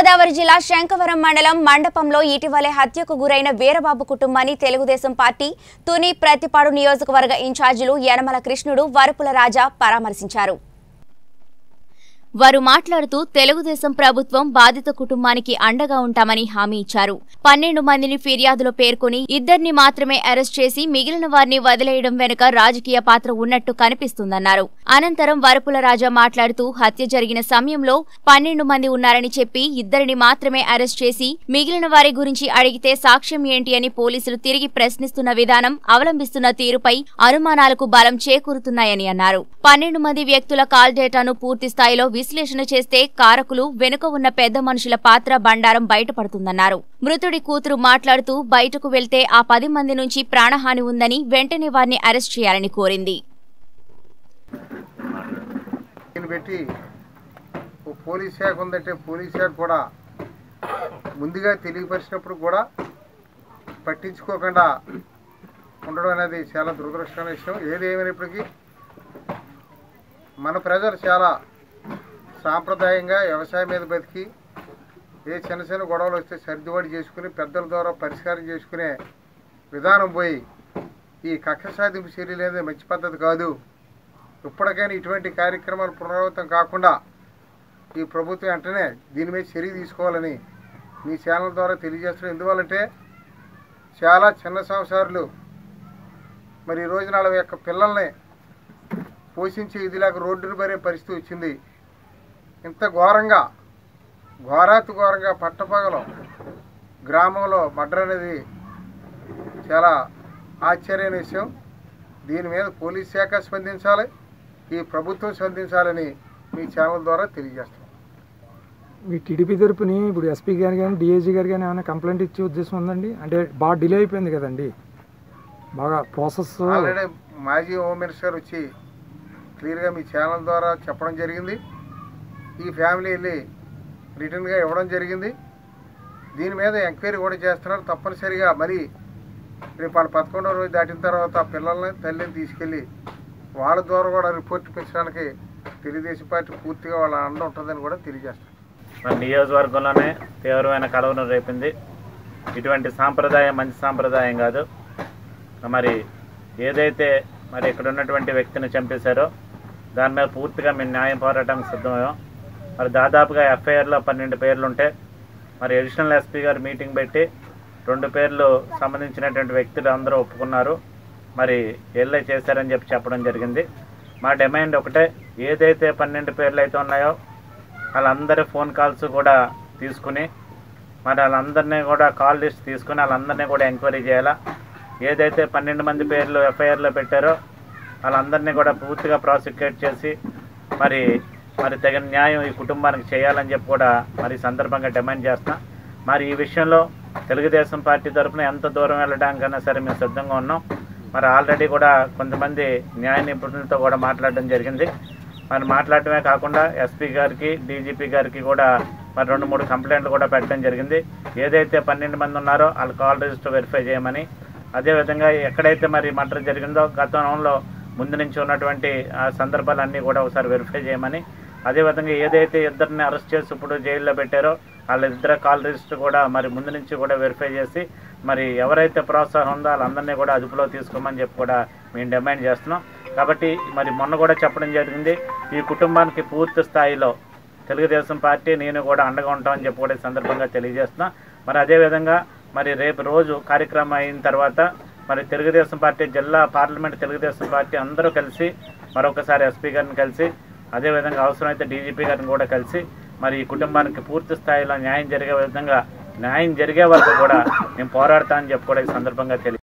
గోదావరి జిల్లా శంకవరం మండలం మండపంలో ఇటీవలే హత్యకు గురైన వీరబాబు కుటుంబాన్ని తెలుగుదేశం పార్టీ తుని ప్రతిపాడు నియోజకవర్గ ఇన్ఛార్జీలు యనమల కృష్ణుడు వరపుల రాజా పరామర్శించారు వారు మాట్లాడుతూ తెలుగుదేశం ప్రభుత్వం బాధిత కుటుంబానికి అండగా ఉంటామని హామీ ఇచ్చారు పన్నెండు మందిని ఫిర్యాదులో పేర్కొని ఇద్దరిని మాత్రమే అరెస్ట్ చేసి మిగిలిన వారిని వదిలేయడం వెనుక రాజకీయ పాత్ర ఉన్నట్టు కనిపిస్తుందన్నారు అనంతరం వరపుల రాజా మాట్లాడుతూ హత్య జరిగిన సమయంలో పన్నెండు మంది ఉన్నారని చెప్పి ఇద్దరిని మాత్రమే అరెస్ట్ చేసి మిగిలిన వారి గురించి అడిగితే సాక్ష్యం ఏంటి అని పోలీసులు తిరిగి ప్రశ్నిస్తున్న విధానం అవలంబిస్తున్న తీరుపై అనుమానాలకు బలం చేకూరుతున్నాయని అన్నారు పన్నెండు మంది వ్యక్తుల కాల్ డేటాను పూర్తి స్థాయిలో విశ్లేషణ చేస్తే కారకులు వెనుక ఉన్న పెద్ద మనుషుల పాత్ర బండారం బయటపడుతుందన్నారు మృతుడి కూతురు మాట్లాడుతూ బయటకు వెళ్తే ఆ పది మంది నుంచి ప్రాణహాని ఉందని వెంటనే వారిని అరెస్ట్ చేయాలని కోరింది దీన్ని పెట్టి ఓ పోలీస్ శాఖ ఉందంటే పోలీస్ శాఖ కూడా ముందుగా తెలియపరిచినప్పుడు కూడా పట్టించుకోకుండా ఉండడం అనేది చాలా దురదృష్టమైన విషయం ఏది ఏమైనప్పటికీ మన ప్రజలు చాలా సాంప్రదాయంగా వ్యవసాయం మీద బతికి ఏ చిన్న చిన్న గొడవలు వస్తే సర్దుబాటు చేసుకుని పెద్దల ద్వారా పరిష్కారం చేసుకునే విధానం పోయి ఈ కక్ష సాధింపు చర్యలు అనేది మంచి పద్ధతి కాదు ఇప్పటికైనా ఇటువంటి కార్యక్రమాలు పునరావృతం కాకుండా ఈ ప్రభుత్వం వెంటనే దీని మీద చర్య తీసుకోవాలని మీ ఛానల్ ద్వారా తెలియజేస్తున్నాం ఎందువల్లంటే చాలా చిన్న సంసారాలు మరి ఈ రోజున వాళ్ళ యొక్క పిల్లల్ని పోషించే ఇదిలాగా రోడ్డును పరే పరిస్థితి వచ్చింది ఇంత ఘోరంగా ఘోరాతి ఘోరంగా పట్టపగలం గ్రామంలో మర్డర్ అనేది చాలా ఆశ్చర్యమైన విషయం దీని మీద పోలీస్ శాఖ స్పందించాలి ఈ ప్రభుత్వం స్పందించాలని మీ ఛానల్ ద్వారా తెలియజేస్తాం మీ టీడీపీ తరపుని ఇప్పుడు ఎస్పీ గారు కానీ డిఐజీ గారు కానీ ఏమైనా కంప్లైంట్ ఇచ్చే ఉద్దేశం ఉందండి అంటే బాగా డిలే అయిపోయింది కదండి బాగా ప్రాసెస్ ఆల్రెడీ మాజీ హోమ్ మినిస్టర్ వచ్చి క్లియర్గా మీ ఛానల్ ద్వారా చెప్పడం జరిగింది ఈ ఫ్యామిలీ వెళ్ళి రిటర్న్గా ఇవ్వడం జరిగింది దీని మీద ఎంక్వైరీ కూడా చేస్తున్నారు తప్పనిసరిగా మరి రేపు వాళ్ళ పదకొండవ రోజు దాటిన తర్వాత ఆ పిల్లల్ని తల్లిని తీసుకెళ్ళి వాళ్ళ ద్వారా కూడా రిపోర్ట్ పెంచడానికి తెలుగుదేశం పార్టీ పూర్తిగా వాళ్ళ అండ ఉంటుందని కూడా తెలియజేస్తారు మన నియోజకవర్గంలోనే తీవ్రమైన కలవరం రేపింది ఇటువంటి సాంప్రదాయం మంచి సాంప్రదాయం కాదు మరి ఏదైతే మరి ఇక్కడ ఉన్నటువంటి వ్యక్తిని చంపేశారో దాని మీద పూర్తిగా మేము న్యాయం పోరాటానికి సిద్ధమయ్యాం మరి దాదాపుగా ఎఫ్ఐఆర్లో పన్నెండు పేర్లు ఉంటే మరి అడిషనల్ ఎస్పీ గారు మీటింగ్ పెట్టి రెండు పేర్లు సంబంధించినటువంటి వ్యక్తులు అందరూ ఒప్పుకున్నారు మరి ఎల్ఐ చేశారని చెప్పి చెప్పడం జరిగింది మా డిమాండ్ ఒకటే ఏదైతే పన్నెండు పేర్లు అయితే ఉన్నాయో వాళ్ళందరి ఫోన్ కాల్స్ కూడా తీసుకుని మరి వాళ్ళందరినీ కూడా కాల్ లిస్ట్ తీసుకుని వాళ్ళందరినీ కూడా ఎంక్వైరీ చేయాలా ఏదైతే పన్నెండు మంది పేర్లు ఎఫ్ఐఆర్లో పెట్టారో వాళ్ళందరినీ కూడా పూర్తిగా ప్రాసిక్యూట్ చేసి మరి మరి తగిన న్యాయం ఈ కుటుంబానికి చేయాలని చెప్పి కూడా మరి ఈ సందర్భంగా డిమాండ్ చేస్తాం మరి ఈ విషయంలో తెలుగుదేశం పార్టీ తరఫున ఎంత దూరం వెళ్ళడానికైనా సరే మేము సిద్ధంగా ఉన్నాం మరి ఆల్రెడీ కూడా కొంతమంది న్యాయ నిపుణులతో కూడా మాట్లాడడం జరిగింది మరి మాట్లాడటమే కాకుండా ఎస్పీ గారికి డీజీపీ గారికి కూడా మరి రెండు మూడు కంప్లైంట్లు కూడా పెట్టడం జరిగింది ఏదైతే పన్నెండు మంది ఉన్నారో వాళ్ళ కాల్ రిజిస్టర్ వెరిఫై చేయమని అదేవిధంగా ఎక్కడైతే మరి మర్డర్ జరిగిందో గతంలో ముందు నుంచి ఉన్నటువంటి ఆ సందర్భాలన్నీ కూడా ఒకసారి వెరిఫై చేయమని అదేవిధంగా ఏదైతే ఇద్దరిని అరెస్ట్ చేసి ఇప్పుడు జైల్లో పెట్టారో వాళ్ళిద్దరు కాల్ రిజిస్టర్ కూడా మరి ముందు నుంచి కూడా వెరిఫై చేసి మరి ఎవరైతే ప్రోత్సాహం ఉందో వాళ్ళందరినీ కూడా అదుపులో తీసుకోమని చెప్పి కూడా మేము డిమాండ్ చేస్తున్నాం కాబట్టి మరి మొన్న కూడా చెప్పడం జరిగింది ఈ కుటుంబానికి పూర్తి స్థాయిలో తెలుగుదేశం పార్టీ నేను కూడా అండగా ఉంటామని చెప్పి కూడా ఈ సందర్భంగా తెలియజేస్తున్నాం మరి అదేవిధంగా మరి రేపు రోజు కార్యక్రమం అయిన తర్వాత మరి తెలుగుదేశం పార్టీ జిల్లా పార్లమెంట్ తెలుగుదేశం పార్టీ అందరూ కలిసి మరొకసారి ఎస్పీ గారిని కలిసి అదేవిధంగా అవసరమైతే డీజీపీ గారిని కూడా కలిసి మరి ఈ కుటుంబానికి పూర్తి స్థాయిలో న్యాయం జరిగే విధంగా న్యాయం జరిగే వరకు కూడా మేము పోరాడతామని చెప్పి కూడా ఈ సందర్భంగా తెలియ